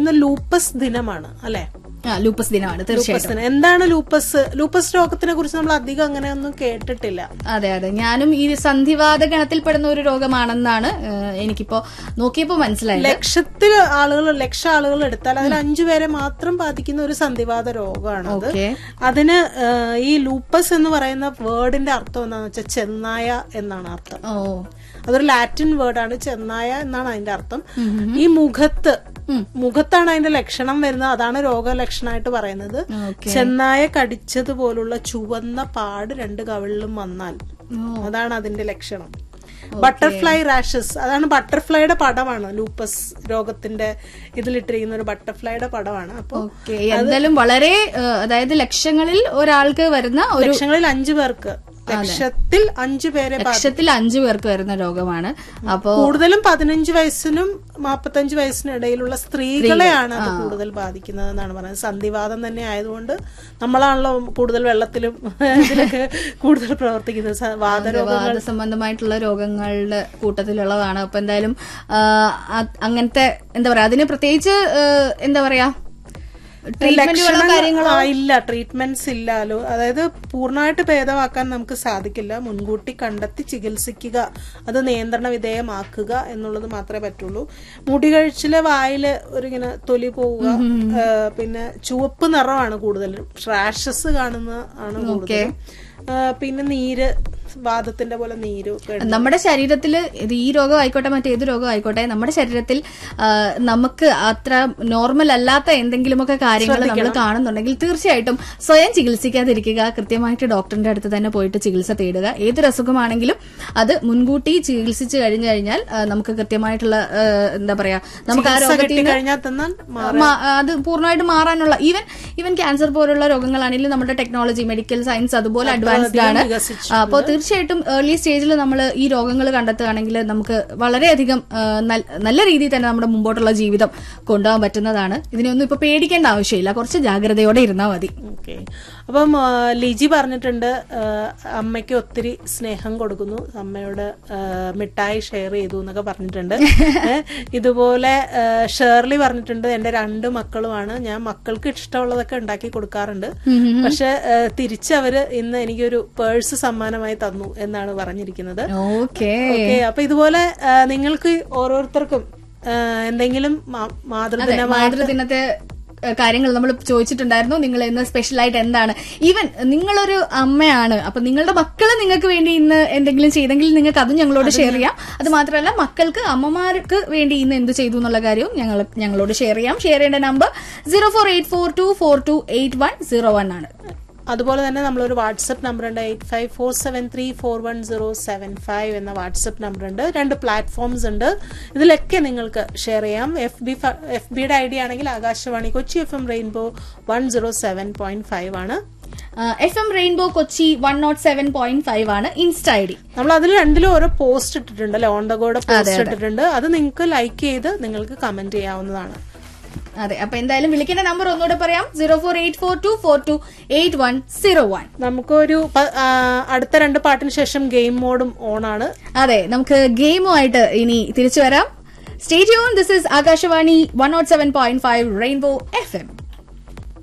ഇന്ന് ലൂപ്പസ് ദിനമാണ് അല്ലെ ആ ലൂപ്പസ് ദിനമാണ് തീർച്ചയായിട്ടും ലൂപ്പസ് ദിനം എന്താണ് ലൂപ്പസ് ലൂപ്പസ് രോഗത്തിനെ കുറിച്ച് നമ്മൾ അധികം അങ്ങനെയൊന്നും കേട്ടിട്ടില്ല അതെ അതെ ഞാനും ഈ സന്ധിവാത ഗണത്തിൽപ്പെടുന്ന ഒരു രോഗമാണെന്നാണ് ഏഹ്, എനിക്കിപ്പോ നോക്കിയപ്പോ മനസ്സിലായത് ലക്ഷത്തിൽ ആളുകൾ ലക്ഷം ആളുകൾ എടുത്താൽ അതിൽ അഞ്ചു പേരെ മാത്രം ബാധിക്കുന്ന ഒരു സന്ധിവാത രോഗമാണ് അത് ഓക്കെ അതിന് ഏഹ്, ഈ ലൂപ്പസ് എന്ന് പറയുന്ന വേർഡിന്റെ അർത്ഥം എന്താണെന്ന് വെച്ചാൽ ചെന്നായ എന്നാണ് അർത്ഥം ഓ അതൊരു ലാറ്റിൻ വേർഡാണ് ചെന്നായ എന്നാണ് അതിന്റെ അർത്ഥം ഈ മുഖത്ത് മുഖത്താണ് അതിന്റെ ലക്ഷണം വരുന്നത് അതാണ് രോഗലക്ഷണമായിട്ട് പറയുന്നത് ഓക്കെ ചെന്നായ കടിച്ചതുപോലുള്ള ചുവന്ന പാട് രണ്ട് കവിളിലും വന്നാൽ അതാണ് അതിന്റെ ലക്ഷണം ബട്ടർഫ്ലൈ റാഷസ് അതാണ് ബട്ടർഫ്ലൈയുടെ പടമാണ് ലൂപ്പസ് രോഗത്തിന്റെ ഇതിലിട്ടിരിക്കുന്ന ഒരു ബട്ടർഫ്ലൈയുടെ പടമാണ് അപ്പൊ ഓക്കെ എന്തായാലും വളരെ ഏഹ്, അതായത് ലക്ഷങ്ങളിൽ ഒരാൾക്ക് വരുന്ന ഒരു ലക്ഷങ്ങളിൽ അഞ്ചു പേർക്ക് ലക്ഷത്തിൽ അഞ്ചു പേരെ ബാധി- ലക്ഷത്തിൽ അഞ്ചു പേർക്ക് വരുന്ന രോഗമാണ് അപ്പോ കൂടുതലും പതിനഞ്ച് വയസ്സിനും നാപ്പത്തഞ്ച് വയസ്സിനും ഇടയിലുള്ള സ്ത്രീകളെയാണ് അത് കൂടുതൽ ബാധിക്കുന്നത് എന്നാണ് പറയുന്നത് സന്ധിവാദം തന്നെ ആയതുകൊണ്ട് നമ്മളാണല്ലോ കൂടുതൽ വെള്ളത്തിലും ഇതിലൊക്കെ കൂടുതൽ പ്രവർത്തിക്കുന്നത് സ- വാതരോഗം വാദ സംബന്ധമായിട്ടുള്ള രോഗങ്ങളുടെ കൂട്ടത്തിലുള്ളതാണ് അപ്പൊ എന്തായാലും ആ, അത് അങ്ങനത്തെ എന്താ പറയാ അതിന് പ്രത്യേകിച്ച് ഏഹ്, എന്താ പറയാ ട്രീറ്റ്മെന്റുകളോ ലക്ഷണങ്ങൾ- കാര്യങ്ങളോ ആ, ഇല്ല ട്രീറ്റ്മെന്റ്സ് ഇല്ലല്ലോ അതായത് പൂർണ്ണമായിട്ട് ഭേദമാക്കാൻ നമുക്ക് സാധിക്കില്ല മുൻകൂട്ടി കണ്ടെത്തി ചികിത്സിക്കുക അത് നിയന്ത്രണ വിധേയമാക്കുക എന്നുള്ളത് മാത്രമേ പറ്റുള്ളൂ മുടി കഴിച്ചില് വായില് ഒരിങ്ങനെ തൊലി പോവുക ആ, പിന്നെ ചുവപ്പ് നിറമാണ് കൂടുതലും റാഷസ് കാണുന്ന ആണ് കൂടുതലും ആ, പിന്നെ നീര് വാദത്തിന്റെ പോലെ നീര് ഒക്കെ ഉണ്ട്. നമ്മുടെ ശരീരത്തിൽ ഇത് ഈ രോഗം ആയിക്കോട്ടെ മറ്റേത് രോഗം ആയിക്കോട്ടെ നമ്മുടെ ശരീരത്തിൽ ആ, നമുക്ക് അത്ര നോർമൽ അല്ലാത്ത എന്തെങ്കിലുമൊക്കെ കാര്യങ്ങൾ നമ്മൾ കാണുന്നുണ്ടെങ്കിൽ തീർച്ചയായിട്ടും സ്വയം ചികിത്സിക്കാതിരിക്കുക കൃത്യമായിട്ട് ഡോക്ടറിന്റെ അടുത്ത് തന്നെ പോയിട്ട് ചികിത്സ തേടുക ഏതൊരു അസുഖമാണെങ്കിലും അത് മുൻകൂട്ടി ചികിത്സിച്ചു കഴിഞ്ഞു കഴിഞ്ഞാൽ ആ, നമുക്ക് കൃത്യമായിട്ടുള്ള ആ, എന്താ പറയാ നമുക്ക് ആ ചികിത്സ രോഗത്തിൽ നിന്ന് കിട്ടിക്കഴിഞ്ഞാൽ തന്നാൽ മാ- മാ- അത് പൂർണ്ണമായിട്ട് മാറാനുള്ള ഈവൻ ഈവൻ ക്യാൻസർ പോലുള്ള രോഗങ്ങളാണെങ്കിലും നമ്മുടെ ടെക്നോളജി മെഡിക്കൽ സയൻസ് അതുപോലെ അഡ്വാൻസ്ഡ് ആണ് വികസിച്ചു അപ്പോൾ തീർച്ചയായിട്ടും ഏർലി സ്റ്റേജിൽ നമ്മൾ ഈ രോഗങ്ങൾ കണ്ടെത്തുകയാണെങ്കിൽ നമുക്ക് വളരെയധികം ആ, നൽ- നല്ല രീതിയിൽ തന്നെ നമ്മുടെ മുമ്പോട്ടുള്ള ജീവിതം കൊണ്ടുപോകാൻ പറ്റുന്നതാണ് ഇതിനെയൊന്നും ഇപ്പൊ പേടിക്കേണ്ട ആവശ്യമില്ല കുറച്ച് ജാഗ്രതയോടെ ഇരുന്നാൽ മതി ഓക്കെ അപ്പം ആ, ലിജി പറഞ്ഞിട്ടുണ്ട് ആ, അമ്മയ്ക്ക് ഒത്തിരി സ്നേഹം കൊടുക്കുന്നു അമ്മയോട് ആ, മിഠായി ഷെയർ ചെയ്തു എന്നൊക്കെ പറഞ്ഞിട്ടുണ്ട് ഏ, ഇതുപോലെ ആ, ഷേർലി പറഞ്ഞിട്ടുണ്ട് എന്റെ രണ്ട് മക്കളുമാണ് ഞാൻ മക്കൾക്ക് ഇഷ്ടമുള്ളതൊക്കെ ഉണ്ടാക്കി കൊടുക്കാറുണ്ട് പക്ഷെ ആ, തിരിച്ച് അവര് ഇന്ന് എനിക്കൊരു പേഴ്സ് സമ്മാനമായി തന്നു എന്നാണ് പറഞ്ഞിരിക്കുന്നത് ഓക്കെ ഓക്കെ അപ്പൊ ഇതുപോലെ ആ, നിങ്ങൾക്ക് ഓരോരുത്തർക്കും ആ, എന്തെങ്കിലും മാ- മാതൃദിനമായി മാതൃദിനത്തെ ഏഹ്, കാര്യങ്ങൾ നമ്മൾ ചോദിച്ചിട്ടുണ്ടായിരുന്നു നിങ്ങൾ ഇന്ന് സ്പെഷ്യൽ ആയിട്ട് എന്താണ് ഈവൻ നിങ്ങളൊരു അമ്മയാണ് അപ്പൊ നിങ്ങളുടെ മക്കള് നിങ്ങൾക്ക് വേണ്ടി ഇന്ന് എന്തെങ്കിലും ചെയ്തെങ്കിൽ നിങ്ങൾക്ക് അതും ഞങ്ങളോട് ഷെയർ ചെയ്യാം അത് മാത്രമല്ല മക്കൾക്ക് അമ്മമാർക്ക് വേണ്ടി ഇന്ന് എന്ത് ചെയ്തു എന്നുള്ള കാര്യവും ഞങ്ങൾ ഞങ്ങളോട് ഷെയർ ചെയ്യാം ഷെയർ ചെയ്യേണ്ട number zero four eight four two four two eight one zero one ആണ് അതുപോലെ തന്നെ നമ്മളൊരു വാട്സപ്പ് നമ്പർ ഉണ്ട് eight five four seven three four one zero seven five എന്ന വാട്സപ്പ് നമ്പർ ഉണ്ട് രണ്ട് പ്ലാറ്റ്ഫോംസ് ഉണ്ട് ഇതിലൊക്കെ നിങ്ങൾക്ക് ഷെയർ ചെയ്യാം എഫ് ബി എഫ് ബിയുടെ ഐ ഡി ആണെങ്കിൽ Akashvani Kochi F M rainbow one zero seven point five ആണ് F M rainbow Kochi one nought seven point five ആണ് ഇൻസ്റ്റ ഐ ഡി നമ്മൾ അതിൽ രണ്ടിലും ഓരോ പോസ്റ്റ് ഇട്ടിട്ടുണ്ട് അല്ലെ ഓൺ ദ ഗോഡ് പോസ്റ്റ് ഇട്ടിട്ടുണ്ട് അത് നിങ്ങൾക്ക് ലൈക്ക് ചെയ്ത് നിങ്ങൾക്ക് കമന്റ് ചെയ്യാവുന്നതാണ് അതെ അപ്പൊ എന്തായാലും വിളിക്കേണ്ട നമ്പർ ഒന്നുകൂടെ പറയാം zero four eight four two four two eight one zero one നമുക്കൊരു പ- ആ, അടുത്ത രണ്ട് പാട്ടിന് ശേഷം ഗെയിം മോഡും ഓൺ ആണ് അതെ നമുക്ക് ഗെയിമുമായിട്ട് ഇനി തിരിച്ചു വരാം state this is Akashvani one nought seven point five rainbow F M